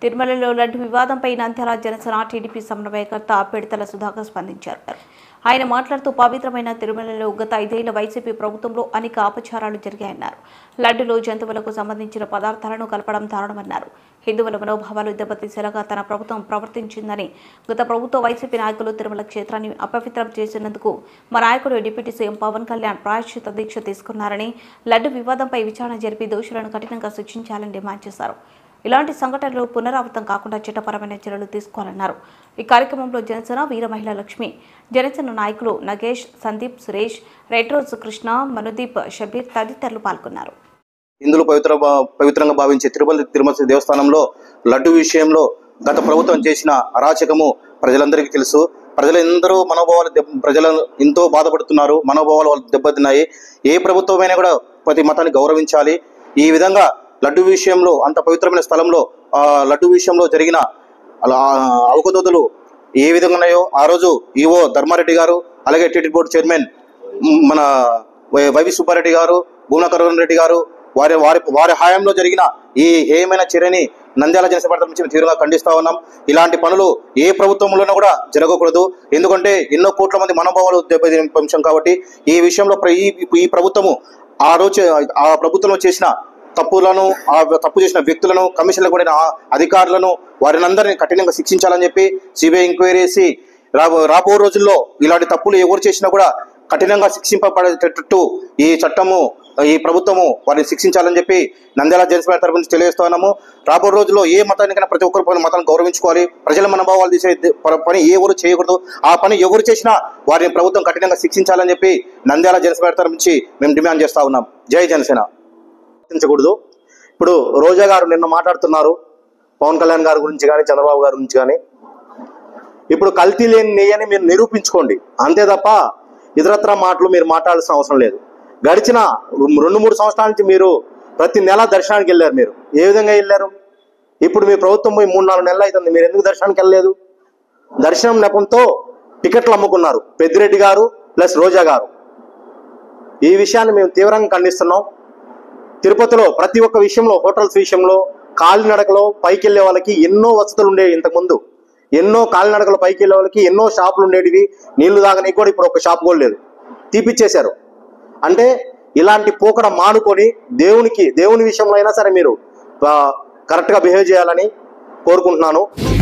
తిరుమలలో లడ్డు వివాదంపై నంద్యాల జనసేన టీడీపీ సమన్వయకర్త పిడతల సుధాకర్ స్పందించారు ఆయన మాట్లాడుతూ పవిత్రమైన తిరుమలలో గత ఐదేళ్ల వైసీపీ ప్రభుత్వంలో అనేక అపచారాలు జరిగాయన్నారు లడ్డులో జంతువులకు సంబంధించిన పదార్థాలను కలపడం దారుణమన్నారు హిందువుల మనోభావాలు దెబ్బతీసేలాగా తన ప్రభుత్వం ప్రవర్తించిందని గత ప్రభుత్వ వైసీపీ నాయకులు తిరుమల క్షేత్రాన్ని అపవిత్రం చేసినందుకు మా నాయకుడు డిప్యూటీ సీఎం పవన్ కళ్యాణ్ ప్రాయశ్చిత దీక్ష తీసుకున్నారని లడ్డు వివాదంపై విచారణ జరిపి దోషులను కఠినంగా శిక్షించాలని డిమాండ్ చేశారు ఇలాంటి సంఘటనలు పునరావృతం కాకుండా చట్టపరమైన చర్యలు తీసుకోవాలన్నారు ఈ కార్యక్రమంలో జనసేన వీర మహిళ లక్ష్మి జనసేన నాయకులు నగేష్ సందీప్ సురేష్ రెడ్రోజ్ కృష్ణ మనుదీప్ షబీర్ తదితరులు పాల్గొన్నారు హిందువులు పవిత్ర పవిత్రంగా భావించే తిరుమల తిరుమల దేవస్థానంలో లడ్డు విషయంలో గత ప్రభుత్వం చేసిన అరాచకము ప్రజలందరికీ తెలుసు ప్రజలందరూ మనోభావాలు దెబ్బ ప్రజలు ఎంతో బాధపడుతున్నారు మనోభావాలు వాళ్ళు దెబ్బతిన్నాయి ఏ ప్రభుత్వమైనా కూడా ప్రతి మతాన్ని గౌరవించాలి ఈ విధంగా లడ్డు విషయంలో అంత పవిత్రమైన స్థలంలో ఆ లడ్డు విషయంలో జరిగిన అలా అవకతవకలు ఏ విధంగా ఉన్నాయో ఆ రోజు ఈవో ధర్మారెడ్డి గారు అలాగే టీటీ బోర్డు చైర్మన్ మ్, మన వై- వైవి సుబ్బారెడ్డి గారు భూమకరణ్ రెడ్డి గారు వారి వారి వారి హయాంలో జరిగిన ఈ హేయమైన చర్యని నంద్యాల జనసేన పార్టీ నుంచి మేము తీవ్రంగా ఖండిస్తా ఉన్నాం ఇలాంటి పనులు ఏ ప్రభుత్వంలోనూ కూడా జరగకూడదు ఎందుకంటే ఎన్నో కోట్ల మంది మనోభావాలు దెబ్బతిన అంశం కాబట్టి ఈ విషయంలో ప్ర- ఈ ఈ ప్రభుత్వము ఆ రోజు ఆ ప్రభుత్వంలో చేసిన తప్పులను ఆ తప్పు చేసిన వ్యక్తులను కమిషన్లకు కూడిన ఆ అధికారులను వారిని అందరినీ కఠినంగా శిక్షించాలని చెప్పి సిబిఐ ఎంక్వైరీ చేసి రాబో రాబో రోజుల్లో ఇలాంటి తప్పులు ఎవరు చేసినా కూడా కఠినంగా శిక్షింపబడేటట్టు ఈ చట్టము ఈ ప్రభుత్వము వారిని శిక్షించాలని చెప్పి నంద్యాల జనసేన తరపు నుంచి తెలియజేస్తా ఉన్నాము రాబో రోజుల్లో ఏ మతానికైనా ప్రతి ఒక్కరు పని మతాన్ని గౌరవించుకోవాలి ప్రజల మనోభావాలు తీసే ది- ప- పని ఏ ఊరు చేయకూడదు ఆ పని ఎవరు చేసినా వారిని ప్రభుత్వం కఠినంగా శిక్షించాలని చెప్పి నంద్యాల జనసేన తరపు నుంచి మేము డిమాండ్ చేస్తా ఉన్నాం జై జనసేన గుర్తించకూడదు ఇప్పుడు రోజా గారు నిన్న మాట్లాడుతున్నారు పవన్ కళ్యాణ్ గారి గురించి కానీ చంద్రబాబు గారి గురించి కానీ ఇప్పుడు కల్తీ లేని నెయ్యని మీరు నిరూపించుకోండి అంతే తప్ప ఇతరత్ర మాటలు మీరు మాట్లాడాల్సిన అవసరం లేదు గడిచిన రెండు మూడు సంవత్సరాల నుంచి మీరు ప్రతి నెల దర్శనానికి వెళ్ళారు మీరు ఏ విధంగా వెళ్ళారు ఇప్పుడు మీ ప్రభుత్వం పోయి మూడు నాలుగు నెలలు అవుతుంది మీరు ఎందుకు దర్శనానికి వెళ్ళలేదు దర్శనం నెపంతో టికెట్లు అమ్ముకున్నారు పెద్దిరెడ్డి గారు ప్లస్ రోజా గారు ఈ విషయాన్ని మేము తీవ్రంగా ఖండిస్తున్నాం తిరుపతిలో ప్రతి ఒక్క విషయంలో హోటల్స్ విషయంలో కాలినడకలో పైకి వెళ్ళే వాళ్ళకి ఎన్నో వసతులు ఉండేవి ఇంతకుముందు ఎన్నో కాలినడకలో పైకి వెళ్ళే వాళ్ళకి ఎన్నో షాపులు ఉండేటివి నీళ్లు తాగనీకి కూడా ఇప్పుడు ఒక షాప్ కూడా లేదు తీపిచ్చేశారు అంటే ఇలాంటి పోకడ మానుకొని దేవునికి దేవుని విషయంలో అయినా సరే మీరు ఆ, కరెక్ట్గా బిహేవ్ చేయాలని కోరుకుంటున్నాను